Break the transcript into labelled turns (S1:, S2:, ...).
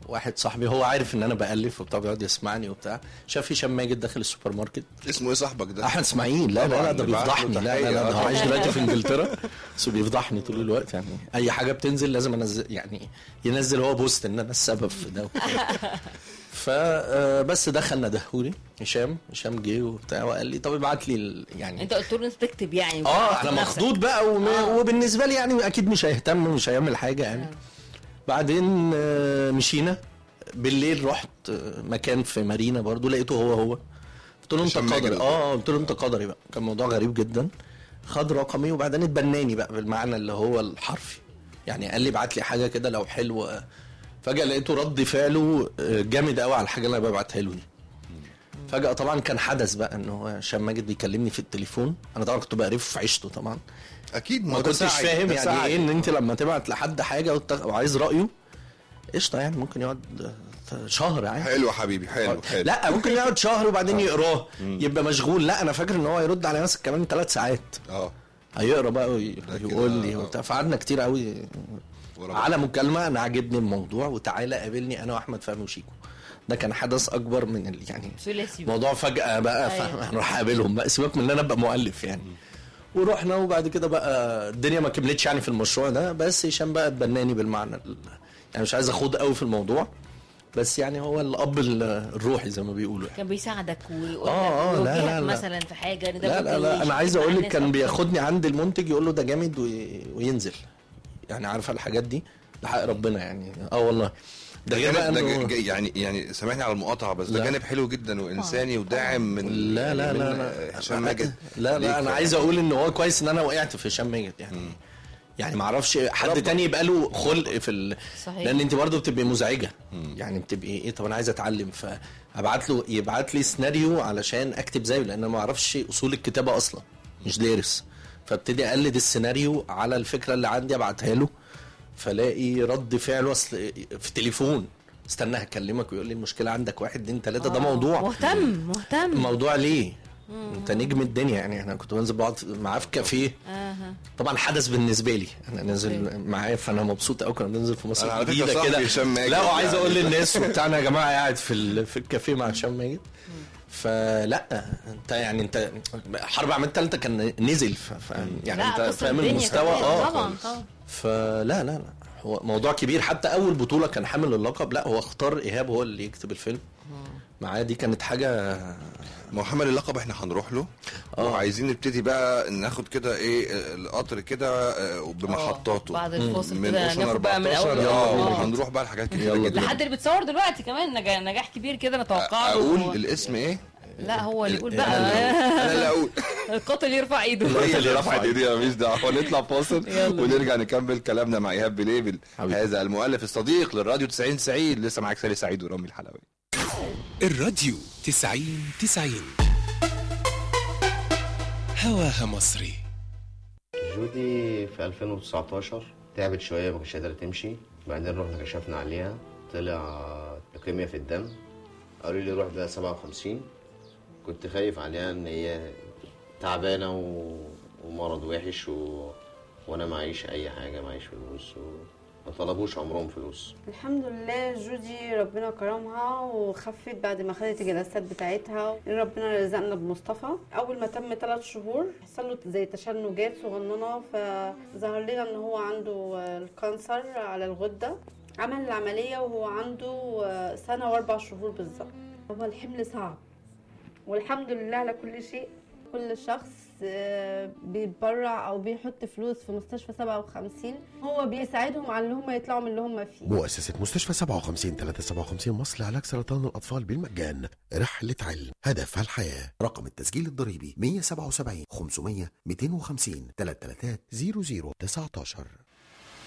S1: واحد صاحبي هو عارف ان انا بالف وبتاع بيقعد يسمعني وبتاع شاف هشام ماجد داخل السوبر ماركت
S2: اسمه ايه صاحبك ده؟
S1: احمد اسماعيل لا لا
S2: طبعاً،
S1: لا ده
S2: نبعت له
S1: بيفضحني لا لا لا ده هو
S2: تحية.
S1: عايش دلوقتي في انجلترا بس بيفضحني طول الوقت يعني اي حاجه بتنزل لازم انزل يعني ينزل هو بوست ان انا السبب في ده فبس دخلنا دهولي هشام هشام جه وبتاع وقال لي طب ابعت لي ال- يعني
S3: انت قلت له انت تكتب يعني
S1: اه
S3: وتكتب
S1: انا
S3: نفسك.
S1: مخضوض بقى وم... وبالنسبه لي يعني اكيد مش هيهتم مش هيعمل حاجه يعني بعدين آه، مشينا بالليل رحت آه، مكان في مارينا برضو لقيته هو هو قلت له انت
S2: هشام ماجد.
S1: قدري اه قلت له انت قدري بقى كان موضوع غريب جدا خد رقمي وبعدين اتبناني بقى بالمعنى اللي هو الحرفي يعني قال لي ابعت لي حاجه كده لو حلوه فجاه لقيته رد فعله آه، جامد قوي على الحاجه اللي انا ببعتها له دي فجأة طبعا كان حدث بقى ان هو هشام ماجد بيكلمني في التليفون انا طبعا كنت بقرفه في عيشته طبعا
S2: اكيد
S1: ما
S2: ده
S1: كنتش
S2: سعي،
S1: فاهم
S2: ده
S1: يعني
S2: سعي.
S1: ايه ان انت لما تبعت لحد حاجه وت- وعايز رايه قشطه يعني ممكن يقعد شهر عادي
S2: حلو حبيبي حلو حلو
S1: لا ممكن يقعد شهر وبعدين يقراه يبقى مشغول لا انا فاكر ان هو هيرد على نفسك كمان ثلاث ساعات
S2: اه
S1: هيقرا بقى وي-
S2: ده كده،
S1: ويقول لي
S2: آه.
S1: وبتاع فقعدنا كتير قوي
S2: ورا بعض.
S1: على مكالمه انا عاجبني الموضوع وتعالى قابلني انا واحمد فهمي وشيكو ده كان حدث اكبر من ال... يعني
S3: ثلاثي بقى.
S1: موضوع فجأة بقى
S3: أيوة.
S1: فهنروح اقابلهم بقى سيبك من ان انا ابقى مؤلف يعني ورحنا وبعد كده بقى الدنيا ما كملتش يعني في المشروع ده بس هشام بقى اتبناني بالمعنى ال- يعني مش عايز اخوض قوي في الموضوع بس يعني هو الاب ال- الروحي زي ما بيقولوا يعني.
S3: كان بيساعدك ويقول
S1: آه، آه،
S3: لك
S1: لا،
S3: يوجهك
S1: لا، لا.
S3: مثلا في حاجه إن ده
S1: لا
S3: ممكن
S1: لا لا انا
S3: يشتغل
S1: عايز
S3: مع
S1: اقول لك
S3: الناس
S1: كان
S3: أكتر.
S1: بياخدني عند المنتج يقول له ده جامد وي... وينزل يعني عارفه الحاجات دي ده حق ربنا يعني اه والله ده غير بقى
S2: جانب ده
S1: انه
S2: ج- ج- يعني يعني سامحني على المقاطعه بس ده
S1: لا.
S2: جانب حلو جدا وانساني وداعم من
S1: لا لا
S2: من
S1: لا لا
S2: هشام ماجد
S1: لا
S2: ليك
S1: لا انا
S2: ف-
S1: عايز اقول ان هو كويس ان انا وقعت في هشام ماجد يعني يعني ما اعرفش حد تاني يبقى له خلق في ال...
S3: صحيح.
S1: لان انت برضه بتبقي مزعجه يعني بتبقي ايه طب انا عايز اتعلم فابعت له يبعت لي سيناريو علشان اكتب زيه لان انا ما اعرفش اصول الكتابه اصلا مش دارس فابتدي اقلد السيناريو على الفكره اللي عندي ابعتها له فلاقي رد فعله اصل في تليفون استنى هكلمك ويقول لي المشكله عندك واحد اتنين تلاته ده
S3: آه،
S1: موضوع
S3: مهتم مهتم
S1: الموضوع ليه؟ انت نجم الدنيا يعني انا كنت بنزل بقعد معاه في كافيه
S3: اها
S1: طبعا حدث بالنسبه لي انا نازل معاه فانا مبسوط قوي كنا بننزل في مصر
S2: أنا على فكرة
S1: الجديده
S2: صاحبي
S1: كده
S2: هشام ماجد
S1: لا وعايز
S2: يعني.
S1: اقول للناس وبتاعنا يا جماعه قاعد في ال... في الكافيه مع هشام ماجد فلا انت يعني انت حرب عام التالتة كان نزل ف... ف... يعني
S3: لا،
S1: انت
S3: قصة
S1: فاهم
S3: الدنيا
S1: المستوى
S3: كمان.
S1: اه
S3: طبعا طبعا
S1: فلا لا لا هو موضوع كبير حتى اول بطوله كان حامل اللقب لا هو اختار ايهاب هو اللي يكتب الفيلم معاه دي كانت حاجه
S2: محمد اللقب احنا هنروح له
S1: آه.
S2: وعايزين نبتدي بقى ناخد كده ايه آه، القطر كده آه، بمحطاته
S3: بعد الفاصل
S2: من
S3: كده
S2: اوشن
S3: ناخد بقى من
S2: 14
S3: اول
S2: اه
S3: آه.
S2: هنروح بقى لحاجات كتير
S1: يلا
S2: جدا
S3: لحد اللي بتصور دلوقتي كمان نجاح, نجاح كبير كده نتوقعه
S2: اقول
S3: و-
S2: الاسم ايه؟
S3: لا هو اللي يقول
S2: انا
S3: بقى
S2: اللي- أنا اللي اقول
S3: القاتل يرفع ايده
S2: هي اللي رفعت ايديها ماليش دعوه نطلع فاصل
S3: يلا.
S2: ونرجع نكمل كلامنا مع ايهاب بليبل
S1: حبيبي.
S2: هذا المؤلف الصديق للراديو 90 سعيد لسه معاك سالي سعيد ورامي الحلوي
S4: الراديو تسعين تسعين هواها مصري
S5: جودي في 2019 تعبت شوية ما كانتش قادرة تمشي بعدين رحنا كشفنا عليها طلع لوكيميا في الدم قالوا لي روح بقى 57 كنت خايف عليها ان هي تعبانة و... ومرض وحش و... وانا معيش اي حاجة معيش فلوس وما طلبوش عمرهم فلوس
S6: الحمد لله جودي ربنا كرمها وخفت بعد ما خدت الجلسات بتاعتها ربنا رزقنا بمصطفى اول ما تم ثلاث شهور حصل له زي تشنجات صغننه فظهر لنا ان هو عنده الكانسر على الغده عمل العمليه وهو عنده سنه واربع شهور بالظبط هو الحمل صعب والحمد لله على كل شيء كل شخص آه، بيتبرع او بيحط فلوس في مستشفى 57 هو بيساعدهم على ان هم يطلعوا من اللي هم فيه
S7: مؤسسة مستشفى 57 357 مصر لعلاج سرطان الأطفال بالمجان رحلة علم هدفها الحياة رقم التسجيل الضريبي 177 500 250 333 00 19